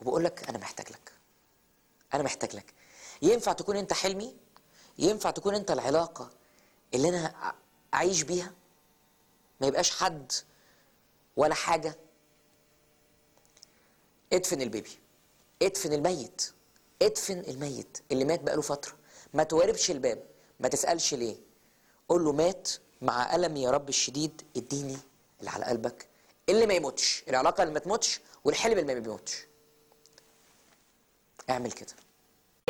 وبقول لك انا محتاج لك انا محتاج لك ينفع تكون انت حلمي ينفع تكون انت العلاقه اللي انا أ- اعيش بيها ما يبقاش حد ولا حاجه ادفن البيبي ادفن الميت ادفن الميت اللي مات بقاله فتره ما تواربش الباب ما تسالش ليه قول له مات مع ألمي يا رب الشديد اديني اللي على قلبك اللي ما يموتش العلاقه اللي ما تموتش والحلم اللي ما بيموتش اعمل كده